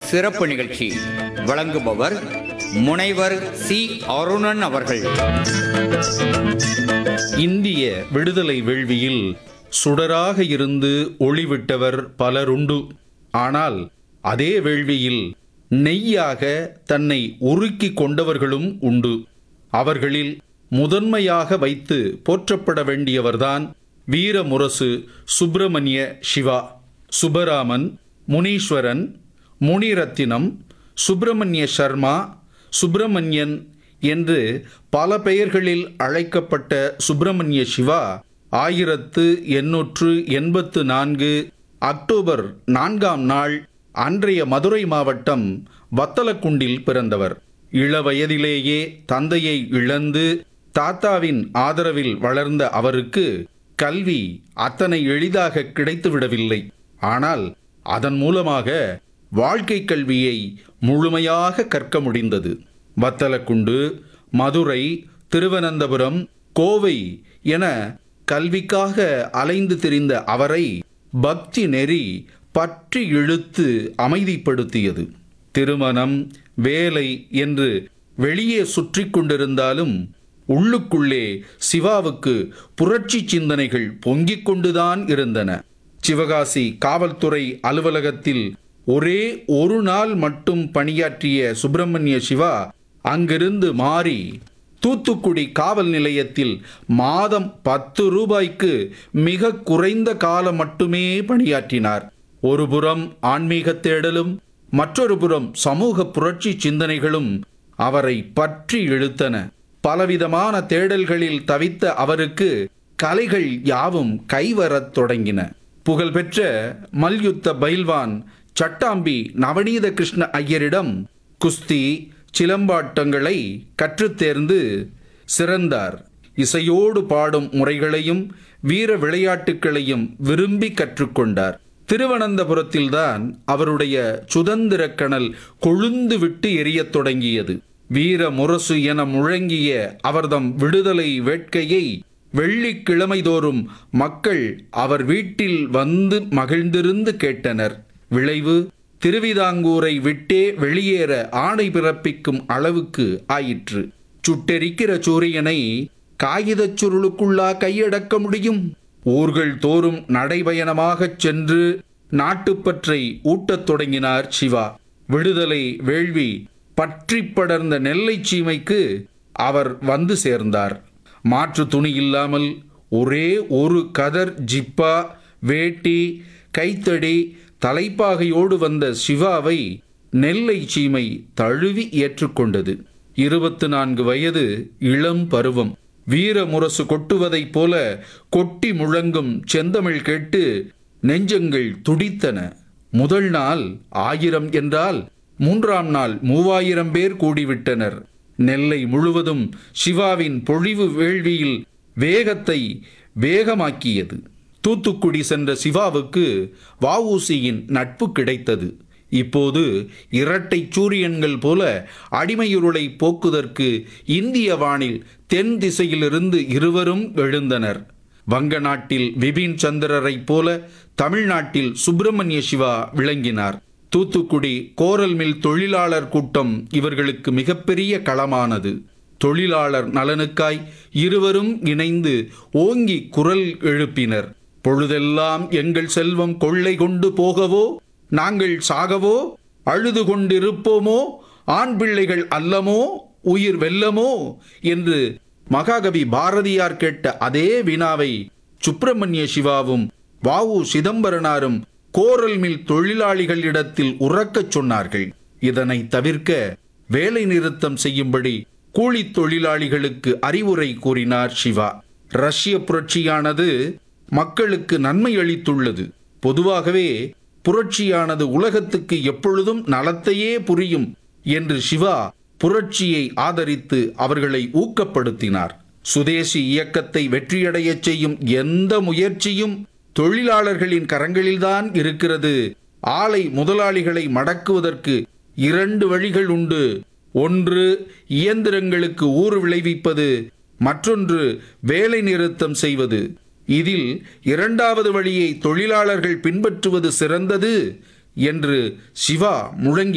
சிறப்பு நிகழ்ச்சி வழங்குபவர் முனைவர் சி அருணன் அவர்கள் இந்திய விடுதலை வேள்வியில் சுடராக இருந்து ஒளிவிட்டவர் பலருண்டு ஆனால் அதே வேள்வியில் நெய்யாக தன்னை உருக்கிக் கொண்டவர்களும் உண்டு அவர்களில் முதன்மையாக வைத்து போற்றப்பட வேண்டியவர்தான் வீரமுரசு சுப்பிரமணிய சிவா சுப்பராமன் முனீஸ்வரன் முனிரத்தினம் சுப்பிரமணிய சர்மா சுப்பிரமணியன் என்று பல பெயர்களில் அழைக்கப்பட்ட சுப்பிரமணிய சிவா ஆயிரத்து எண்ணூற்று எண்பத்து நான்கு அக்டோபர் நான்காம் நாள் அன்றைய மதுரை மாவட்டம் வத்தலக்குண்டில் பிறந்தவர் இளவயதிலேயே தந்தையை இழந்து தாத்தாவின் ஆதரவில் வளர்ந்த அவருக்கு கல்வி அத்தனை எளிதாக கிடைத்துவிடவில்லை ஆனால் அதன் மூலமாக வாழ்க்கை கல்வியை முழுமையாக கற்க முடிந்தது வத்தலக்குண்டு மதுரை திருவனந்தபுரம் கோவை என கல்விக்காக அலைந்து திரிந்த அவரை பக்தி நெறி பற்றி இழுத்து அமைதிப்படுத்தியது திருமணம் வேலை என்று வெளியே சுற்றி கொண்டிருந்தாலும் உள்ளுக்குள்ளே சிவாவுக்கு புரட்சி சிந்தனைகள் பொங்கிக் கொண்டுதான் இருந்தன சிவகாசி காவல்துறை அலுவலகத்தில் ஒரே ஒரு நாள் மட்டும் பணியாற்றிய சுப்பிரமணிய சிவா அங்கிருந்து மாறி தூத்துக்குடி காவல் நிலையத்தில் மாதம் பத்து ரூபாய்க்கு மிக குறைந்த காலம் மட்டுமே பணியாற்றினார் ஒருபுறம் ஆன்மீக தேடலும் மற்றொரு புறம் சமூக புரட்சி சிந்தனைகளும் அவரை பற்றி இழுத்தன பலவிதமான தேடல்களில் தவித்த அவருக்கு கலைகள் யாவும் கைவரத் தொடங்கின புகழ்பெற்ற மல்யுத்த பைல்வான் சட்டாம்பி நவநீத கிருஷ்ண ஐயரிடம் குஸ்தி சிலம்பாட்டங்களை கற்றுத் தேர்ந்து சிறந்தார் இசையோடு பாடும் முறைகளையும் வீர விளையாட்டுகளையும் விரும்பி கற்றுக்கொண்டார் திருவனந்தபுரத்தில்தான் அவருடைய சுதந்திர கணல் கொழுந்து விட்டு எரியத் தொடங்கியது வீர முரசு என முழங்கிய அவர்தம் விடுதலை வேட்கையை வெள்ளிக்கிழமை தோறும் மக்கள் அவர் வீட்டில் வந்து மகிழ்ந்திருந்து கேட்டனர் விளைவு திருவிதாங்கூரை விட்டே வெளியேற ஆணை பிறப்பிக்கும் அளவுக்கு ஆயிற்று சுட்டெரிக்கிற சூரியனை காகிதச் சுருளுக்குள்ளா கையடக்க முடியும் ஊர்கள் தோறும் நடைபயணமாகச் சென்று நாட்டுப்பற்றை ஊட்டத் தொடங்கினார் சிவா விடுதலை வேள்வி பற்றி படர்ந்த நெல்லை சீமைக்கு அவர் வந்து சேர்ந்தார் மாற்று துணி இல்லாமல் ஒரே ஒரு கதர் ஜிப்பா வேட்டி கைத்தடி தலைப்பாகையோடு வந்த சிவாவை நெல்லை சீமை தழுவி ஏற்றுக்கொண்டது இருபத்து நான்கு வயது இளம் பருவம் வீரமுரசு கொட்டுவதைப் போல கொட்டி முழங்கும் செந்தமிழ் கேட்டு நெஞ்சங்கள் துடித்தன முதல் நாள் ஆயிரம் என்றால் மூன்றாம் நாள் மூவாயிரம் பேர் கூடிவிட்டனர் நெல்லை முழுவதும் சிவாவின் பொழிவு வேள்வியில் வேகத்தை வேகமாக்கியது தூத்துக்குடி சென்ற சிவாவுக்கு வஉசியின் நட்பு கிடைத்தது இப்போது இரட்டை சூரியன்கள் போல அடிமையுருளை போக்குதற்கு இந்திய வானில் தென் திசையிலிருந்து இருவரும் எழுந்தனர் வங்க நாட்டில் விபின் சந்திரரைப் போல தமிழ்நாட்டில் சுப்பிரமணிய சிவா விளங்கினார் தூத்துக்குடி கோரல் மில் தொழிலாளர் கூட்டம் இவர்களுக்கு மிகப்பெரிய களமானது தொழிலாளர் நலனுக்காய் இருவரும் இணைந்து ஓங்கி குரல் எழுப்பினர் பொழுதெல்லாம் எங்கள் செல்வம் கொள்ளை கொண்டு போகவோ நாங்கள் சாகவோ அழுது கொண்டிருப்போமோ ஆண் பிள்ளைகள் அல்லமோ உயிர் வெல்லமோ என்று மகாகவி பாரதியார் கேட்ட அதே வினாவை சுப்பிரமணிய சிவாவும் வாவு சிதம்பரனாரும் கோரல் மில் தொழிலாளிகளிடத்தில் உறக்கச் சொன்னார்கள் இதனை தவிர்க்க வேலை நிறுத்தம் செய்யும்படி கூலித் தொழிலாளிகளுக்கு அறிவுரை கூறினார் சிவா ரஷ்ய புரட்சியானது மக்களுக்கு நன்மை அளித்துள்ளது பொதுவாகவே புரட்சியானது உலகத்துக்கு எப்பொழுதும் நலத்தையே புரியும் என்று சிவா புரட்சியை ஆதரித்து அவர்களை ஊக்கப்படுத்தினார் சுதேசி இயக்கத்தை வெற்றியடையச் செய்யும் எந்த முயற்சியும் தொழிலாளர்களின் கரங்களில்தான் இருக்கிறது ஆலை முதலாளிகளை மடக்குவதற்கு இரண்டு வழிகள் உண்டு ஒன்று இயந்திரங்களுக்கு ஊறு விளைவிப்பது மற்றொன்று வேலை நிறுத்தம் செய்வது இதில் இரண்டாவது வழியை தொழிலாளர்கள் பின்பற்றுவது சிறந்தது என்று சிவா முழங்கி